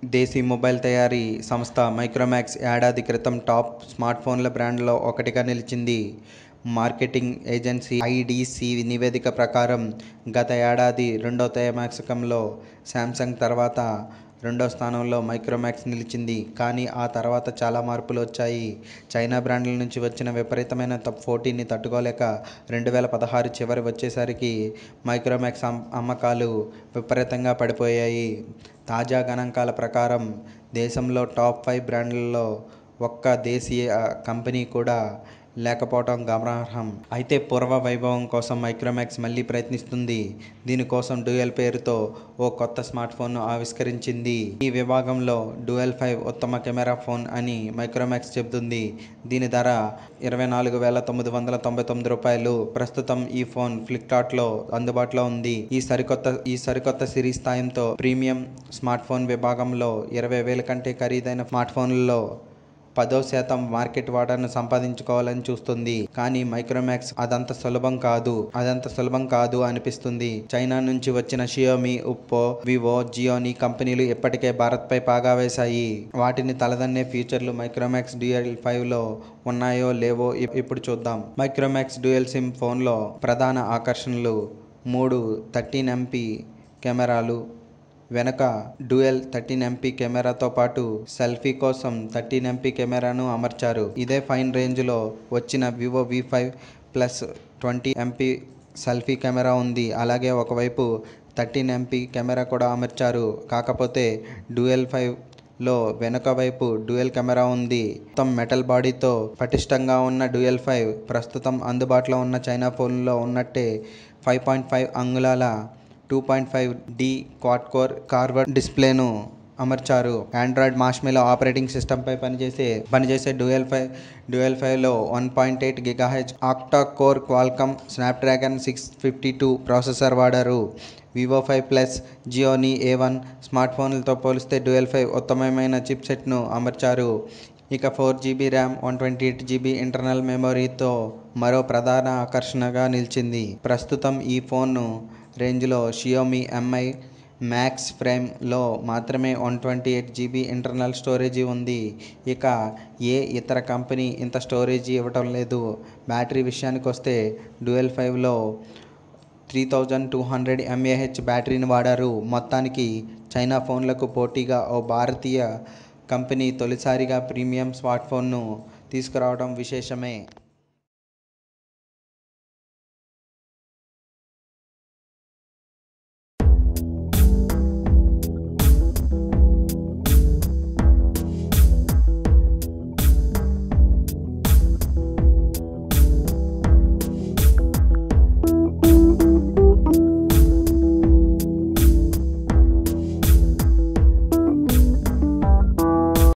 దేశీ mobile తయారీ సంస్థ మైక్రోమాక్స్ ఏడాది క్రితం టాప్ స్మార్ట్ఫోన్ల బ్రాండ్లలో ఒకటిగా నిలిచింది మార్కెటింగ్ ఏజెన్సీ ఐడీసీ నివేదిక ప్రకారం గత ఏడాది రెండో త్రైమాసికంలో శాంసంగ్ తర్వాత రెండో స్థానంలో మైక్రోమాక్స్ నిలిచింది కానీ ఆ తర్వాత చాలా మార్పులు వచ్చాయి చైనా బ్రాండ్ల నుంచి వచ్చిన విపరీతమైన పోటీని తట్టుకోలేక రెండు వేల పదహారు చివరి వచ్చేసరికి మైక్రోమాక్స్ అమ్మకాలు విపరీతంగా పడిపోయాయి తాజా గణాంకాల ప్రకారం దేశంలో టాప్ ఫైవ్ బ్రాండ్లలో ఒక్క దేశీయ కంపెనీ కూడా లేకపోవడం గమనార్హం అయితే పూర్వ వైభవం కోసం మైక్రోమాక్స్ మళ్ళీ ప్రయత్నిస్తుంది దీనికోసం డ్యూయల్ పేరుతో ఓ కొత్త స్మార్ట్ ఫోన్ను ఆవిష్కరించింది ఈ విభాగంలో డ్యూయల్ ఫైవ్ ఉత్తమ కెమెరా ఫోన్ అని మైక్రోమాక్స్ చెబుతుంది దీని ధర ఇరవై నాలుగు వేల తొమ్మిది వందల తొంభై తొమ్మిది రూపాయలు ప్రస్తుతం ఈ ఫోన్ ఫ్లిప్కార్ట్లో అందుబాటులో ఉంది ఈ సరికొత్త ఈ సరికొత్త సిరీస్ స్థాయితో ప్రీమియం స్మార్ట్ ఫోన్ విభాగంలో ఇరవై వేల కంటే ఖరీదైన స్మార్ట్ ఫోన్లలో పదో శాతం మార్కెట్ వాటాను సంపాదించుకోవాలని చూస్తుంది కానీ మైక్రోమాక్స్ అదంత సులభం కాదు అదంత సులభం కాదు అనిపిస్తుంది చైనా నుంచి వచ్చిన షియోమి ఉప్పో వివో జియోని కంపెనీలు ఇప్పటికే భారత్పై పాగా వేశాయి వాటిని తలదన్నే ఫీచర్లు మైక్రోమాక్స్ డ్యూయల్ ఫైవ్ లో ఉన్నాయో లేవో ఇప్పుడు చూద్దాం మైక్రోమాక్స్ డ్యూయల్ సిమ్ ఫోన్లో ప్రధాన ఆకర్షణలు మూడు థర్టీన్ ఎంపీ కెమెరాలు వెనక డ్యూయల్ థర్టీన్ ఎంపీ కెమెరాతో పాటు సెల్ఫీ కోసం థర్టీన్ ఎంపీ కెమెరాను అమర్చారు ఇదే ఫైన్ రేంజ్లో వచ్చిన Vivo V five plus twenty MP selfie camera ఉంది అలాగే ఒకవైపు థర్టీన్ ఎంపీ కెమెరా కూడా అమర్చారు కాకపోతే డ్యూయల్ ఫైవ్ లో వెనుక వైపు డ్యూయల్ కెమెరా ఉంది మొత్తం మెటల్ బాడీతో పటిష్టంగా ఉన్న డ్యూయల్ ఫైవ్ ప్రస్తుతం అందుబాటులో ఉన్న చైనా ఫోన్లో ఉన్నట్టే ఫైవ్ పాయింట్ ఫైవ్ అంగుళాల two point five D quad core curved డిస్ప్లేను అమర్చారు ఆండ్రాయిడ్ మాష్మిలో ఆపరేటింగ్ సిస్టంపై పనిచేసే పనిచేసే డ్యూయల్ ఫైవ్ డ్యూయల్ ఫైవ్లో వన్ పాయింట్ ఎయిట్ గిగాహెచ్ octa core Qualcomm Snapdragon six fifty two processor వాడారు Vivo five plus Gionee A one smart ఫోన్లతో పోలిస్తే డ్యూయల్ ఫైవ్ ఉత్తమమైన చిప్ సెట్ను అమర్చారు ఇక four GB RAM one twenty eight GB internal మెమొరీతో మరో ప్రధాన ఆకర్షణగా నిలిచింది ప్రస్తుతం ఈ ఫోన్ను రేంజ్లో షియోమి ఎంఐ మ్యాక్స్ ఫ్రేమ్లో మాత్రమే one twenty eight GB internal storage ఉంది ఇక ఏ ఇతర కంపెనీ ఇంత స్టోరేజీ ఇవ్వటం లేదు బ్యాటరీ విషయానికి వస్తే డ్యూయల్ ఫైవ్లో three thousand two hundred mAh బ్యాటరీని వాడారు మొత్తానికి చైనా ఫోన్లకు పోటీగా ఓ భారతీయ కంపెనీ తొలిసారిగా ప్రీమియం స్మార్ట్ ఫోన్ను తీసుకురావడం విశేషమే